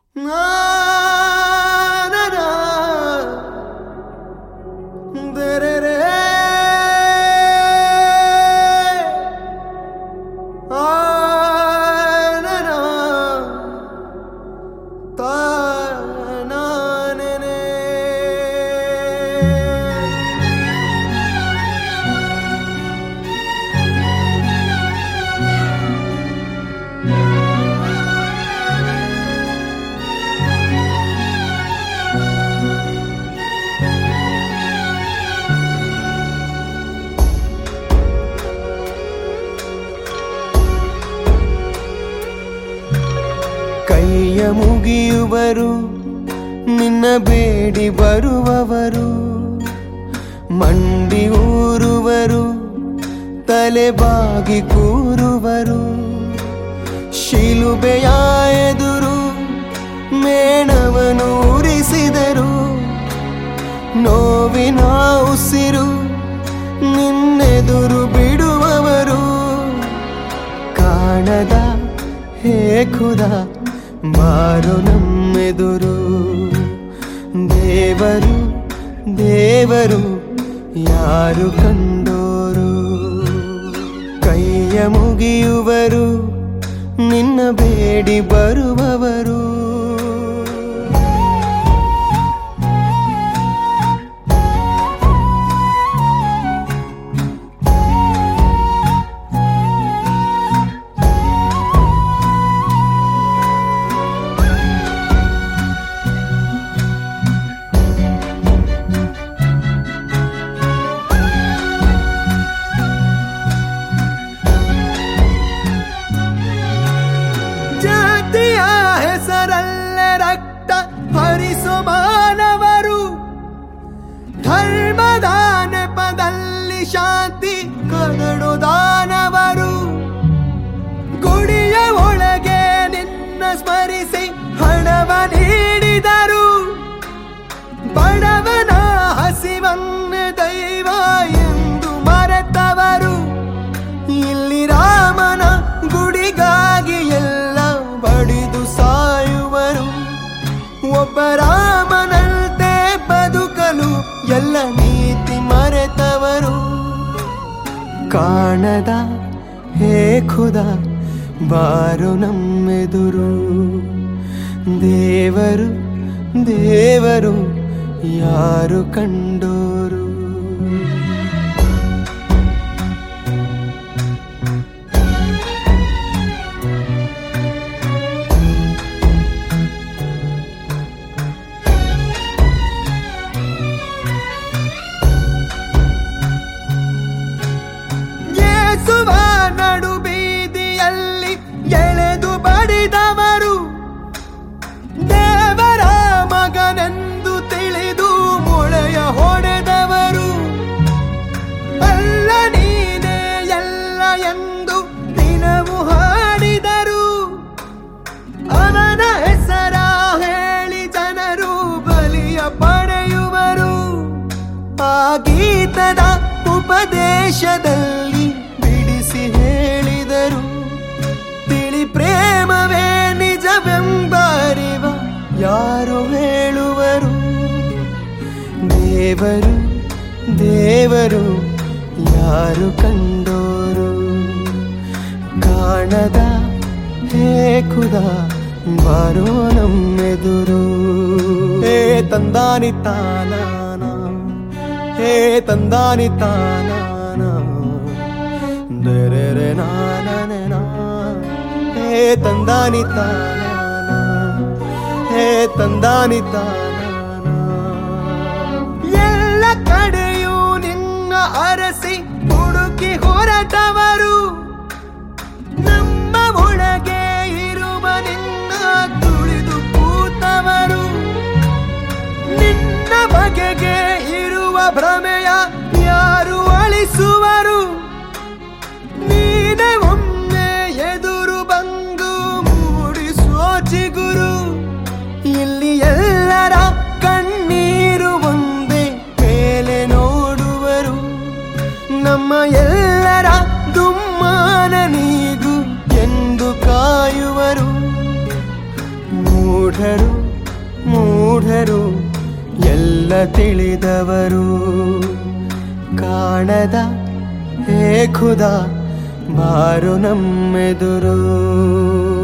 ಕೈಯ ಮುಗಿಯುವರು ನಿನ್ನ ಬೇಡಿ ಬರುವವರು ಮಂಡಿ ಊರುವರು ತಲೆ ಬಾಗಿ ಕೂರುವರು ಶಿಲುಬೆಯ ಎದುರು ಮೇಣವನು ಉರಿಸಿದರು ನೋವಿನ ಉಸಿರು ನಿನ್ನೆದುರು ಬಿಡುವವರು ಕಾಣದ ಹೇ ಖುದ ಮಾರು ನಮ್ಮೆದುರು ದೇವರು ದೇವರು ಯಾರು ಕಂಡೋರು ಕೈಯ ಮುಗಿಯುವರು ನಿನ್ನ ಬೇಡಿ ಬರುವವರು ಜಾತಿಯ ಹೆಸರಲ್ಲೇ ರಕ್ತ ಹರಿಸು ಮಾನವರು ಧರ್ಮದ ನೆಪದಲ್ಲಿ ಶಾಂತಿ ಕದಡು ದಾನವರು ಗುಡಿಯ ಒಳಗೆ ನಿನ್ನ ಸ್ಮರಿಸಿ ಹಣವ ನೀಡಿದರು ಬಡವನ ಹಸಿವನ್ನೇ ದೈವ ಎಂದು ಮರೆತವರು ಇಲ್ಲಿ ರಾಮನ ಗುಡಿಗಾಗಿ ಎಲ್ಲ ಬಡಿದು ಸಾಯುವರು ಒಬ್ಬ ರಾಮನಂತೆ ಬದುಕಲು ಎಲ್ಲ ನೀತಿ ಮರೆತವರು ಕಾಣದ ಹೇ ಖುದ ಬಾರು ನಮ್ಮೆದುರು ದೇವರು ದೇವರು ಯಾರು ಕಂಡೋರು ಯೇಸುವ ನಡು ಬೀದಿಯಲ್ಲಿ ಎಳೆದು ಬಡಿದವರು ದೇವರ ಮಗನೆಂದು ತಿಳಿದು ಮೊಳೆಯ ಹೊಡೆದವರು ಅಲ್ಲ ನೀನೇ ಎಲ್ಲ ಎಂದು ದಿನವು ಹಾಡಿದರು ಅವನ ಹೆಸರ ಹೇಳಿ ಜನರು ಬಲಿಯ ಪಡೆಯುವರು ಆ ಗೀತದ ಉಪದೇಶದಲ್ಲಿ ಬಿಡಿಸಿ ಹೇಳಿದರು ತಿಳಿ ಪ್ರೇಮವೇ ನಿಜವೆಂಬರಿವ ಯಾರು ಹೇಳುವರು ದೇವರು ದೇವರು ಯಾರು ಕಂಡೋರು ಕಾಣದ ಹೇ ಖುದ ಬಾರೋ ನಮ್ಮೆದುರು ಹೇ ತಂದಾನಿ ತಾನಾನ ಹೇ ತಂದಾನಿ ತಾನಾನ ದೆರೆ ನಾನನೆ ನಾ ಹೇ ತಂದಾನಿ ತಾನಾನ ಹೇ ತಂದಾನಿ ತಾನಾನ ಎಲ್ಲ ಕಡೆಯೂ ನಿನ್ನ ಅರಸಿ ಹುಡುಕಿ ಹೊರಟವರು ನಮ್ಮ ಒಳಗೆ ಇರುವ ನಿನ್ನ ತುಳಿದು ಕೂತವರು ನಿನ್ನ ಬಗೆಗೆ ಇರುವ ಭ್ರಮೆಯ ಯಾರು ಅಳಿಸುವರು ನೀನೆ ಒಮ್ಮೆ ಎದುರು ಬಂದು ಮೂಡಿಸೋ ಚಿಗುರು ಇಲ್ಲಿ ಎಲ್ಲರ ಕಣ್ಣೀರು ಒಂದೇ ಮೇಲೆ ನೋಡುವರು ನಮ್ಮ ಎಲ್ಲರ ದುಮ್ಮಾನ ನೀಗು ಎಂದು ಕಾಯುವರು ಮೂಢರು ಮೂಢರು ಎಲ್ಲ ತಿಳಿದವರು ಕಾಣದ ಹೇ ಖುದಾ ಬಾರು ನಮ್ಮೆದುರು